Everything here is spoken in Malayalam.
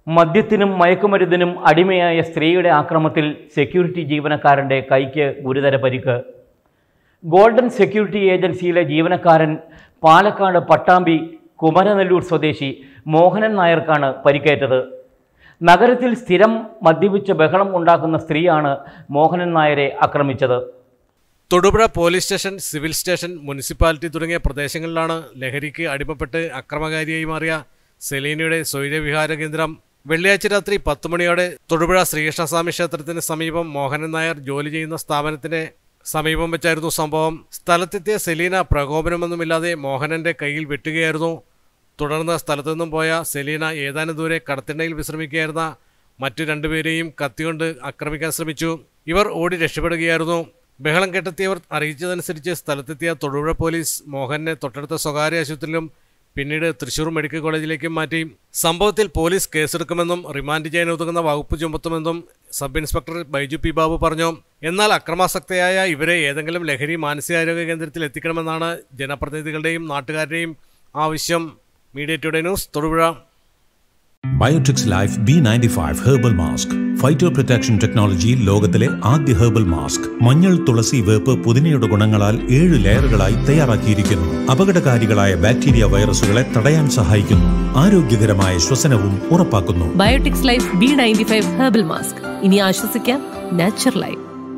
മദ്യത്തിനും മയക്കുമരുന്നിനും അടിമയായ സ്ത്രീയുടെ ആക്രമത്തിൽ സെക്യൂരിറ്റി ജീവനക്കാരൻ്റെ കൈക്ക് ഗുരുതര പരിക്ക് ഗോൾഡൻ സെക്യൂരിറ്റി ഏജൻസിയിലെ ജീവനക്കാരൻ പാലക്കാട് പട്ടാമ്പി കുമരനെല്ലൂർ സ്വദേശി മോഹനൻ നായർക്കാണ് പരിക്കേറ്റത് നഗരത്തിൽ സ്ഥിരം മദ്യപിച്ച് ബഹളം ഉണ്ടാക്കുന്ന സ്ത്രീയാണ് മോഹനൻ നായരെ ആക്രമിച്ചത് Thodupuzha police station civil station municipality തുടങ്ങിയ പ്രദേശങ്ങളിലാണ് ലഹരിക്ക് അടിമപ്പെട്ട് അക്രമകാരിയായി മാറിയ സെലീനയുടെ സ്വൈര്യവിഹാര കേന്ദ്രം വെള്ളിയാഴ്ച രാത്രി പത്ത് മണിയോടെ തൊടുപുഴ ശ്രീകൃഷ്ണസ്വാമി ക്ഷേത്രത്തിന് സമീപം മോഹനൻ നായർ ജോലി ചെയ്യുന്ന സ്ഥാപനത്തിന് സമീപം വെച്ചായിരുന്നു സംഭവം സ്ഥലത്തെത്തിയ സെലീന പ്രകോപനമൊന്നുമില്ലാതെ മോഹനന്റെ കയ്യിൽ വെട്ടുകയായിരുന്നു തുടർന്ന് സ്ഥലത്തു നിന്നും പോയ സെലീന ഏതാനും ദൂരെ കടത്തിണ്ണയിൽ വിശ്രമിക്കുകയായിരുന്ന മറ്റു രണ്ടുപേരെയും കത്തികൊണ്ട് ആക്രമിക്കാൻ ശ്രമിച്ചു ഇവർ ഓടി രക്ഷപ്പെടുകയായിരുന്നു ബഹളം കെട്ടെത്തിയവർ അറിയിച്ചതനുസരിച്ച് സ്ഥലത്തെത്തിയ തൊടുപുഴ പോലീസ് മോഹനെ തൊട്ടടുത്ത സ്വകാര്യ ആശുപത്രിയിലും പിന്നീട് തൃശൂർ മെഡിക്കൽ കോളേജിലേക്കും മാറ്റി സംഭവത്തിൽ പോലീസ് കേസെടുക്കുമെന്നും റിമാൻഡ് ചെയ്യാൻ ഒതുങ്ങുന്ന വകുപ്പ് ചുമത്തുമെന്നും sub inspector Baiju P Babu പറഞ്ഞു എന്നാൽ അക്രമാസക്തയായ ഇവരെ ഏതെങ്കിലും ലഹരി മാനസികാരോഗ്യ കേന്ദ്രത്തിൽ എത്തിക്കണമെന്നാണ് ജനപ്രതിനിധികളുടെയും നാട്ടുകാരുടെയും ആവശ്യം media today news Thodupuzha biotics life B ninety five herbal mask phyto protection technology ലോകത്തിലെ ആദ്യ ഹെർബൽ മാസ്ക് മഞ്ഞൾ തുളസി വേപ്പ് പുതിനയുടെ ഗുണങ്ങളാൽ ഏഴ് ലെയറുകളായി തയ്യാറാക്കിയിരിക്കുന്നു അപകടകാരികളായ ബാക്ടീരിയ വൈറസുകളെ തടയാൻ സഹായിക്കുന്നു ആരോഗ്യകരമായ ശ്വസനവും ഉറപ്പാക്കുന്നു biotics life B ninety five herbal mask ഇനി ആശ്വസിക്കാം നാച്ചുറലായി